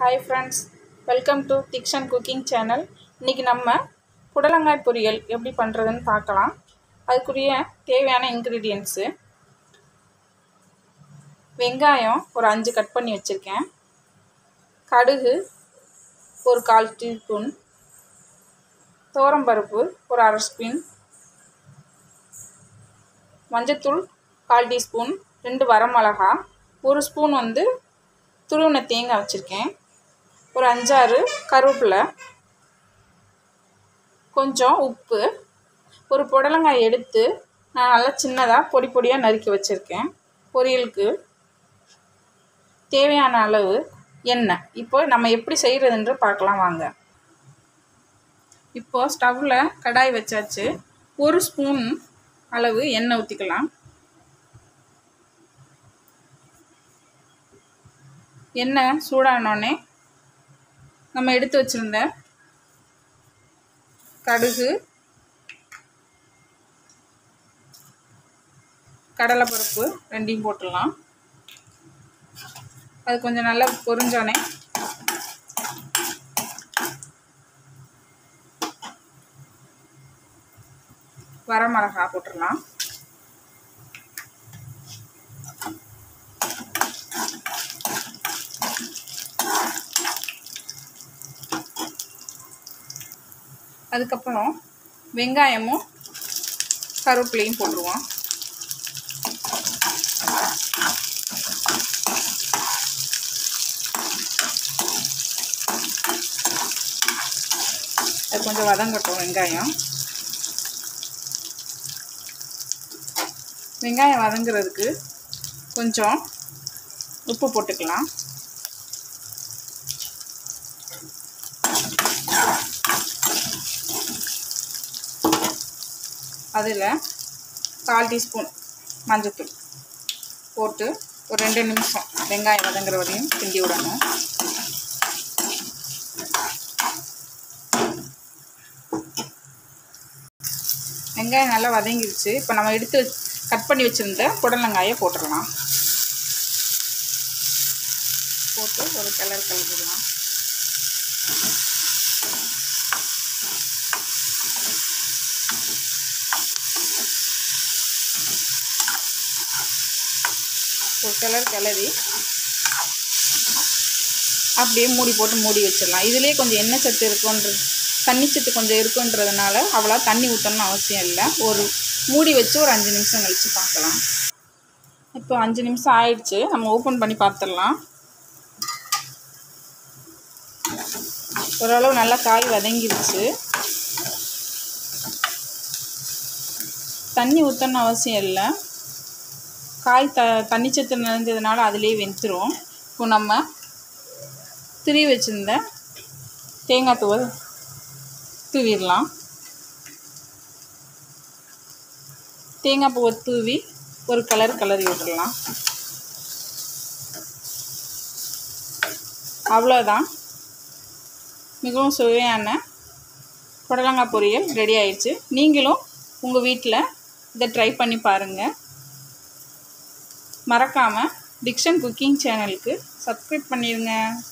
hi friends welcome to Thikshan cooking channel இன்றைக்கி நம்ம புடலங்காய் பொரியல் எப்படி பண்ணுறதுன்னு பார்க்கலாம் அதுக்குரிய தேவையான இன்க்ரீடியன்ட்ஸு வெங்காயம் ஒரு அஞ்சு கட் பண்ணி வச்சுருக்கேன் கடுகு ஒரு கால் டீஸ்பூன் பருப்பு ஒரு அரை ஸ்பூன் மஞ்சத்தூள் கால் டீஸ்பூன் ரெண்டு வரமிளகா ஒரு ஸ்பூன் வந்து துருவின தேங்காய் வச்சுருக்கேன் ஒரு அஞ்சாறு கருவேப்பிலை கொஞ்சம் உப்பு ஒரு புடலங்காய் எடுத்து நான் நல்லா சின்னதாக பொடி பொடியாக நறுக்கி வச்சுருக்கேன் பொரியலுக்கு தேவையான அளவு எண்ணெய் இப்போ நம்ம எப்படி செய்கிறதுன்ற பார்க்கலாம் வாங்க இப்போது ஸ்டவ்வில் கடாய் வச்சாச்சு ஒரு ஸ்பூன் அளவு எண்ணெய் ஊற்றிக்கலாம் எண்ணெய் சூடானோடனே நம்ம எடுத்து வச்சுருந்த கடுகு கடலைப்பருப்பு ரெண்டையும் போட்டுடலாம் அது கொஞ்சம் நல்லா பொரிஞ்சோடனே வரமிளகா போட்டுடலாம் அதுக்கப்புறம் வெங்காயமும் கருவேப்பிலையும் போட்டுருவோம் அது கொஞ்சம் வதங்கட்டும் வெங்காயம் வெங்காயம் வதங்குறதுக்கு கொஞ்சம் உப்பு போட்டுக்கலாம் அதில் கால் டீஸ்பூன் மஞ்சத்தூள் போட்டு ஒரு ரெண்டு நிமிஷம் வெங்காயம் வதங்குற வரையும் கிண்டி விடணும் வெங்காயம் நல்லா வதங்கிருச்சு இப்போ நம்ம எடுத்து கட் பண்ணி வச்சுருந்த புடலங்காயை போட்டுடலாம் போட்டு ஒரு கலர் கலந்துடலாம் ஒரு கலர் கிளறி அப்படியே மூடி போட்டு மூடி வச்சிடலாம் இதுலேயே கொஞ்சம் எண்ணெய் சத்து இருக்குன்ற தண்ணி சத்து கொஞ்சம் இருக்குன்றதுனால அவ்வளோ தண்ணி ஊற்றணும்னு அவசியம் இல்லை ஒரு மூடி வச்சு ஒரு அஞ்சு நிமிஷம் கழித்து பார்க்கலாம் இப்போ அஞ்சு நிமிஷம் ஆயிடுச்சு நம்ம ஓப்பன் பண்ணி பார்த்துடலாம் ஓரளவு நல்லா காய் வதங்கிருச்சு தண்ணி ஊற்றணும்னு அவசியம் இல்லை காய் த தண்ணிச்சத்து நிறைஞ்சதுனால அதிலே வெந்துடும் இப்போ நம்ம திரி வச்சுருந்த தேங்காய் தூவல் தூவிடலாம் தேங்காய் பூவை தூவி ஒரு கலர் கலரி விட்டுடலாம் அவ்வளோதான் மிகவும் சுவையான புடலங்காய் பொரியல் ரெடி ஆயிடுச்சு நீங்களும் உங்கள் வீட்டில் இதை ட்ரை பண்ணி பாருங்கள் மறக்காமல் டிக்ஷன் குக்கிங் சேனலுக்கு சப்ஸ்கிரைப் பண்ணிடுங்க